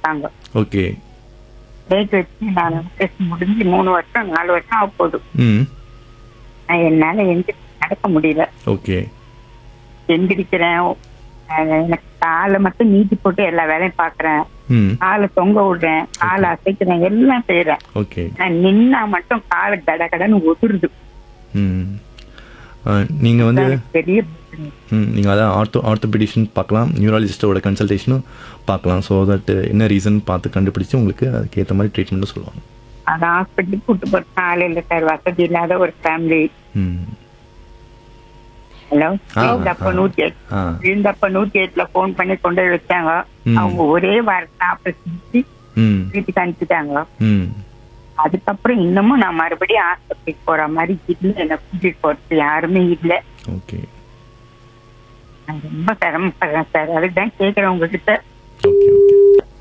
வச்சாங்க okay date வச்சு நான் டெஸ்ட் முடிஞ்சு மூணு வருஷம் நாலு வருஷம் ஆக போகுது ம் நான் என்னால எந்திரிச்சு நடக்க முடியல ஓகே எந்திரிக்கிறேன் அஹ் எனக்கு காலை மட்டும் நீட்டி போட்டு எல்லா வேலையும் பாக்குறேன் ம் காலை தொங்க விடுறேன் காலை அசைக்கிறேன் எல்லாம் செய்யறேன் ஓகே நான் நின்னா மட்டும் காலை கடகடன்னு ஒதுருது ம் நீங்கள் வந்து அது பெரிய பிரச்சனை. ம் நீங்கள் அதான் ஆர்த்தோ ஆர்த்தோபெடிஷன் பார்க்கலாம் நியூராலஜிஸ்ட்டோட கன்சல்டேஷனும் பார்க்கலாம் ஸோ தட் என்ன ரீசன் பார்த்து கண்டுபிடிச்சு உங்களுக்கு அதுக்கேற்ற மாதிரி ட்ரீட்மெண்ட்டும் சொல்லுவாங்க அது ஹாஸ்பிட்டலுக்கு கூட்டு போற ஆள் இல்ல சார் வசதி இல்லாத ஒரு ஃபேமிலி ம் ஹலோ ஆ, விழுந்தப்ப ஆ. நூத்தி எட்டு ஆ விழுந்தப்ப நூத்தி எட்டுல போன் பண்ணி கொண்டு போய் வச்சாங்க ம். அவங்க ஒரே வாரத்தை ஆபரேஷன் ம் வீட்டுக்கு அனுப்பிட்டாங்க ம் அதுக்கப்புறம் இன்னமும் நான் மறுபடியும் ஆஸ்பத்திரிக்கு போற மாதிரி இல்ல என்ன கூட்டிட்டு போறது யாருமே இல்ல ஓகே நான் ரொம்ப சிரமப்படுறேன் சார் அதுதான் கேக்குறேன் உங்ககிட்ட ஓகே ஓகே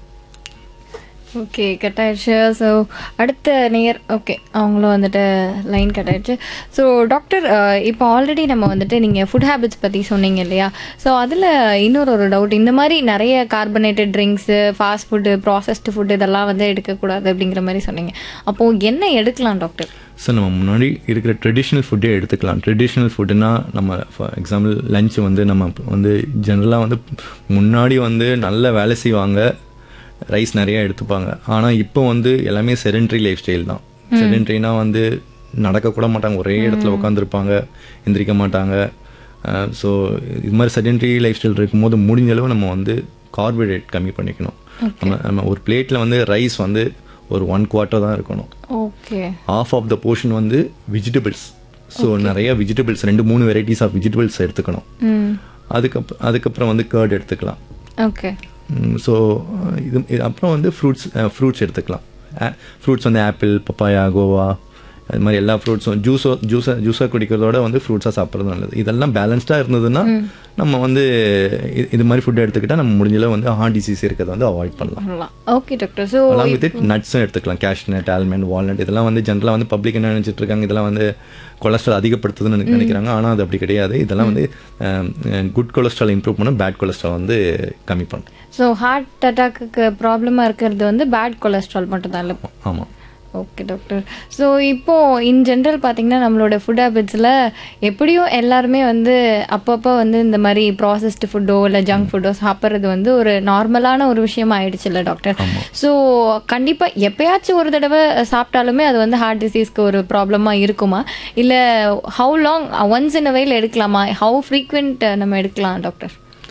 ஓகே கட் ஆயிடுச்சு ஸோ அடுத்த நேயர் ஓகே அவங்களும் வந்துட்டு லைன் கட் ஆயிடுச்சு ஸோ டாக்டர் இப்போ ஆல்ரெடி நம்ம வந்துட்டு நீங்கள் ஃபுட் ஹேபிட்ஸ் பற்றி சொன்னீங்க இல்லையா ஸோ அதில் இன்னொரு ஒரு டவுட் இந்த மாதிரி நிறைய carbonated drinks fast food processed food இதெல்லாம் வந்து எடுக்கக்கூடாது அப்படிங்கிற மாதிரி சொன்னீங்க அப்போது என்ன எடுக்கலாம் டாக்டர் சார் நம்ம முன்னாடி இருக்கிற ட்ரெடிஷ்னல் ஃபுட்டே எடுத்துக்கலாம் ட்ரெடிஷ்னல் ஃபுட்டுனா நம்ம ஃபார் எக்ஸாம்பிள் லஞ்ச் வந்து நம்ம வந்து ஜென்ரலாக வந்து முன்னாடி வந்து நல்ல வேலை செய்வாங்க ரைஸ் நிறையா எடுத்துப்பாங்க ஆனால் இப்போ வந்து எல்லாமே செடென்ட்ரி லைஃப் ஸ்டைல் தான் செடென்ட்ரினா வந்து நடக்கக்கூட மாட்டாங்க ஒரே இடத்துல உட்காந்துருப்பாங்க எந்திரிக்க மாட்டாங்க ஸோ இது மாதிரி செடென்ட்ரி லைஃப் ஸ்டைல் இருக்கும்போது முடிஞ்ச அளவு நம்ம வந்து கார்போஹைட்ரேட் கம்மி பண்ணிக்கணும் நம்ம நம்ம ஒரு பிளேட்டில் வந்து ரைஸ் வந்து ஒரு ஒன் குவார்ட்டர் தான் இருக்கணும் okay half of the portion வந்து வெஜிடபிள்ஸ் ஸோ நிறைய வெஜிடபிள்ஸ் ரெண்டு மூணு வெரைட்டிஸ் ஆஃப் வெஜிடபிள்ஸ் எடுத்துக்கணும் ம் அதுக்கப்புறம் அதுக்கப்புறம் வந்து கர்ட் எடுத்துக்கலாம் ஓகே ஸோ இது இது அப்புறம் வந்து ஃப்ரூட்ஸ் ஃப்ரூட்ஸ் எடுத்துக்கலாம் ஃப்ரூட்ஸ் வந்து ஆப்பிள் பப்பாயா கோவா அது மாதிரி எல்லா ஃப்ரூட்ஸும் ஜூஸோ ஜூஸை ஜூஸாக குடிக்கிறதோட வந்து ஃப்ரூட்ஸாக சாப்பிட்றது நல்லது இதெல்லாம் பேலன்ஸ்டாக இருந்ததுன்னா நம்ம வந்து இது- இது மாதிரி ஃபுட் எடுத்துக்கிட்டால் நம்ம முடிஞ்சளவு வந்து ஹார்ட் டிசீஸ் இருக்கிறத வந்து அவாய்ட் பண்ணலாம் பண்ணலாம் okay doctor so along with it நட்ஸும் எடுத்துக்கலாம் கேஷ்நட் ஆல்மண்ட் வால்நட் இதெல்லாம் வந்து ஜென்ரலாக வந்து பப்ளிக் என்ன நினைச்சிட்டு இருக்காங்க இதெல்லாம் வந்து கொலஸ்ட்ரால் அதிகப்படுத்துதுன்னு நினை- நினைக்கிறாங்க ஆனால் அது அப்படி கிடையாது இதெல்லாம் வந்து குட் கொலஸ்ட்ரால் இம்ப்ரூவ் பண்ணும் பேட் கொலஸ்ட்ரால் வந்து கம்மி பண்ணும் ஸோ ஹார்ட் அட்டாக்கு ப்ராப்ளமாக இருக்கிறது வந்து பேட் கொலஸ்ட்ரால் மட்டும் தான் இல்லை ஆமாம் ஓகே டாக்டர் ஸோ இப்போ இன் ஜென்ரல் பார்த்தீங்கன்னா நம்மளோட ஃபுட் ஹேபிட்ஸில் எப்படியும் எல்லாருமே வந்து அப்பப்போ வந்து இந்த மாதிரி ப்ராசஸ்டு ஃபுட்டோ இல்லை ஜங்க் ஃபுட்டோ சாப்பிட்றது வந்து ஒரு நார்மலான ஒரு விஷயம் ஆயிடுச்சுல்ல டாக்டர் ஸோ கண்டிப்பாக எப்பயாச்சும் ஒரு தடவை சாப்பிட்டாலுமே அது வந்து ஹார்ட் டிசீஸ்க்கு ஒரு ப்ராப்ளமாக இருக்குமா இல்லை ஹவு லாங் ஒன்ஸ் இன் வெயில் எடுக்கலாமா ஹவு ஃப்ரீக்வெண்ட் நம்ம எடுக்கலாம் டாக்டர்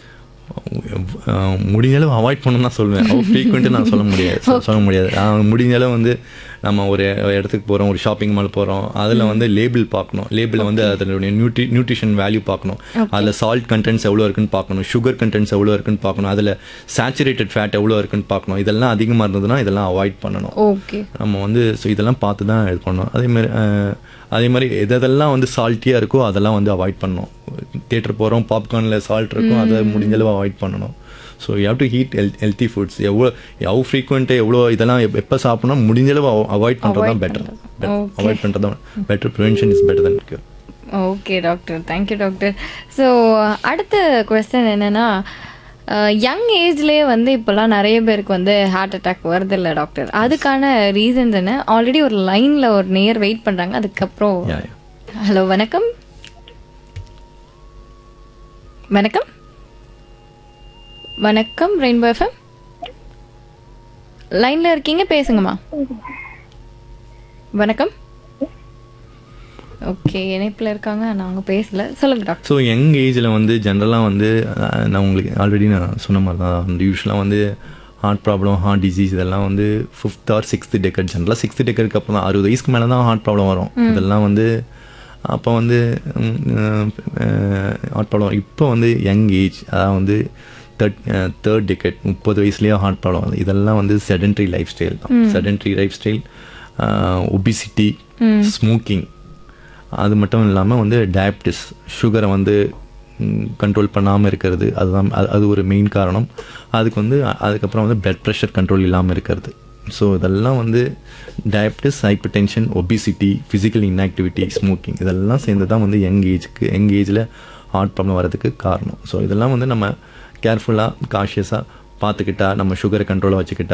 அஹ் முடிஞ்ச அளவு அவாய்ட் பண்ணணும் தான் சொல்லுவேன் அவ்வளோ ஃப்ரீக்வெண்ட்டு நான் சொல்ல முடியாது சொ- சொல்ல முடியாது அஹ் முடிஞ்ச அளவு வந்து நம்ம ஒரு இடத்துக்கு போகிறோம் ஒரு ஷாப்பிங் மால் போகிறோம் அதில் வந்து லேபிள் பார்க்கணும் லேபிளில் வந்து அதனுடைய நியூட்ரி நியூட்ரிஷன் வேல்யூ பார்க்கணும் அதில் சால்ட் கண்டென்ட்ஸ் எவ்வளோ இருக்குன்னு பார்க்கணும் சுகர் கண்டென்ட்ஸ் எவ்வளோ இருக்குன்னு பார்க்கணும் அதில் சேச்சுரேட்டட் ஃபேட் எவ்வளோ இருக்குன்னு பார்க்கணும் இதெல்லாம் அதிகமாக இருந்ததுன்னா இதெல்லாம் அவாய்ட் பண்ணணும் ஓகே நம்ம வந்து ஸோ இதெல்லாம் பார்த்து தான் இது பண்ணணும் அதே மாதிரி அஹ், அதே மாதிரி எதெல்லாம் வந்து சால்ட்டியாக இருக்கோ அதெல்லாம் வந்து அவாய்ட் பண்ணணும் தேட்டர் போகிறோம் பாப்கார்னில் சால்ட் இருக்கும் அதை முடிஞ்ச அளவு அவாய்ட் பண்ணணும் so you have to eat health healthy foods எவ்வளோ எவ்வளோ ஃப்ரீக்வெண்ட்டாக எவ்வளோ இதெல்லாம் எப் எப்போ சாப்பிடணும் முடிஞ்ச அளவு அவாய்ட் பண்ணுறது தான் பெட்டர் அவாய்ட் பண்ணுறது தான் better prevention is better than cure okay doctor thank you doctor so அடுத்த கொஸ்டின் என்னென்னா யங் ஏஜ்லேயே வந்து இப்போல்லாம் நிறைய பேருக்கு வந்து ஹார்ட் அட்டாக் வருது இல்லை டாக்டர் அதுக்கான ரீசன்ஸ் என்ன ஆல்ரெடி ஒரு லைனில் ஒரு நேர் வெயிட் பண்ணுறாங்க அதுக்கப்புறம் யா யா ஹலோ வணக்கம் வணக்கம் வணக்கம் ரெயின்போ எஃப்எம் லைனில் இருக்கீங்க பேசுங்கம்மா வணக்கம் ஓகே இணைப்பில் இருக்காங்க நான் அவங்க பேசல சொல்லுங்க டாக்டர் ஸோ யங் ஏஜில் வந்து ஜென்ரலாக வந்து அஹ், நான் உங்களுக்கு ஆல்ரெடி நான் சொன்ன மாதிரி தான் வந்து யூஸ்வலாக வந்து ஹார்ட் ப்ராப்ளம் ஹார்ட் டிசீஸ் இதெல்லாம் வந்து ஃபிஃப்த் ஆர் சிக்ஸ்த் டெக்கட் ஜென்ரலாக சிக்ஸ்த் டெக்கருக்கு அப்புறம் தான் அறுபது வயசுக்கு மேலே தான் ஹார்ட் ப்ராப்ளம் வரும் இதெல்லாம் வந்து அப்போ வந்து ஹார்ட் ப்ராப்ளம் இப்போ வந்து யங் ஏஜ் அதாவது வந்து தேர்ட் தேர்ட் டிக்கெட் முப்பது வயசுலேயே ஹார்ட் ப்ராப்ளம் வந்து இதெல்லாம் வந்து செடென்ட்ரி லைஃப் ஸ்டைல் தான் sedentary lifestyle obesity smoking அது மட்டும் இல்லாமல் வந்து டயபிட்டிஸ் சுகரை வந்து கண்ட்ரோல் பண்ணாமல் இருக்கிறது அதுதான் அது- அது ஒரு மெயின் காரணம் அதுக்கு வந்து அ- அதுக்கப்புறம் வந்து பிளட் ப்ரெஷர் கண்ட்ரோல் இல்லாமல் இருக்கிறது ஸோ இதெல்லாம் வந்து diabetes hypertension obesity physical inactivity smoking இதெல்லாம் சேர்ந்து தான் வந்து யங் ஏஜ்க்கு யங் ஏஜில் ஹார்ட் ப்ராப்ளம் வரதுக்கு காரணம் ஸோ இதெல்லாம் வந்து நம்ம கேர்ஃபுல்லாக காஷியஸாக பார்த்துக்கிட்டா நம்ம சுகரை கண்ட்ரோலாக வச்சுக்கிட்டா